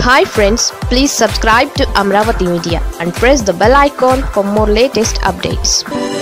hi friends please subscribe to Amaravati media and press the bell icon for more latest updates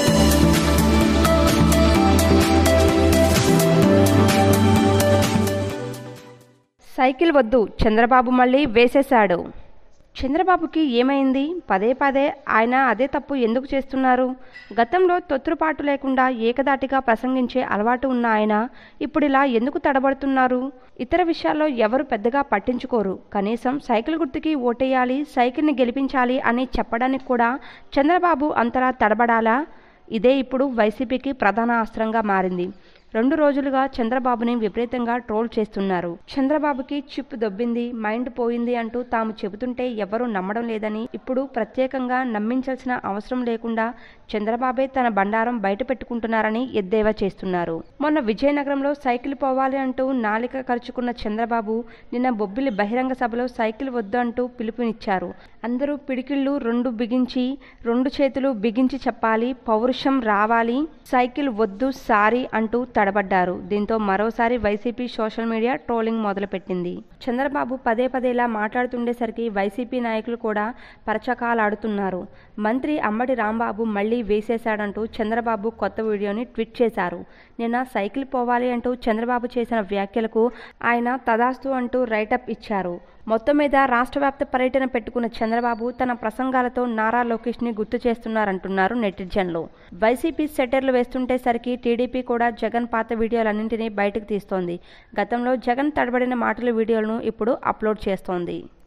cycle వద్దు చంద్రబాబు మళ్ళీ వేసేశాడు చంద్రబాబుకి ఏమైంది పదే పదే ఆయన అదే తప్పు ఎందుకు చేస్తున్నారు గతంలో తొత్తురుపాటు లేకుండా ఏకదాటిగా ప్రసంగించే అలవాటు ఉన్న ఆయన ఇప్పుడు ఇలా ఎందుకు తడబడుతున్నారు ఇతర విషయాల్లో ఎవరు పెద్దగా పట్టించుకోరు కనీసం సైకిల్ గుర్తుకి ఓటేయాలి సైకిల్ని గెలిపించాలి అని చెప్పడానికి కూడా చంద్రబాబు అంతలా తడబడాలా ఇదే ఇప్పుడు వైసీపీకి ప్రధాన అస్త్రంగా మారింది రెండు రోజులుగా చంద్రబాబుని విపరీతంగా ట్రోల్ చేస్తున్నారు చంద్రబాబుకి చిప్ దొబ్బింది మైండ్ పోయింది అంటూ తాము చెబుతుంటే ఎవరూ నమ్మడం లేదని ఇప్పుడు ప్రత్యేకంగా నమ్మించాల్సిన అవసరం లేకుండా చంద్రబాబే తన బండారం బయట పెట్టుకుంటున్నారని ఎద్దేవా చేస్తున్నారు మొన్న విజయనగరంలో సైకిల్ పోవాలి అంటూ నాలిక ఖర్చుకున్న చంద్రబాబు నిన్న బొబ్బిలి బహిరంగ సభలో సైకిల్ వద్దు అంటూ పిలుపునిచ్చారు అందరూ పిడికిళ్ళు రెండు బిగించి రెండు చేతులు బిగించి చెప్పాలి పౌరుషం రావాలి సైకిల్ వద్దు సారీ అంటూ తడబడ్డారు దీంతో మరోసారి వైసీపీ సోషల్ మీడియా ట్రోలింగ్ మొదలుపెట్టింది చంద్రబాబు పదే పదేలా మాట్లాడుతుండేసరికి వైసీపీ నాయకులు కూడా పరచకాలాడుతున్నారు మంత్రి అమ్మడి రాంబాబు మళ్లీ వేసేశాడంటూ చంద్రబాబు కొత్త వీడియోని ట్వీట్ చేశారు నిన్న సైకిల్ పోవాలి అంటూ చంద్రబాబు చేసిన వ్యాఖ్యలకు ఆయన తదాస్తు అంటూ రైటప్ ఇచ్చారు మొత్తం మీద రాష్ట్ర వ్యాప్త పర్యటన పెట్టుకున్న చంద్రబాబు తన ప్రసంగాలతో నారా లోకేష్ ని గుర్తు చేస్తున్నారంటున్నారు నెటిజన్లు వైసీపీ సెటర్లు వేస్తుంటే సరికి టీడీపీ కూడా జగన్ పాత వీడియోలన్నింటినీ బయటకు తీస్తోంది గతంలో జగన్ తడబడిన మాటల వీడియోలను ఇప్పుడు అప్లోడ్ చేస్తోంది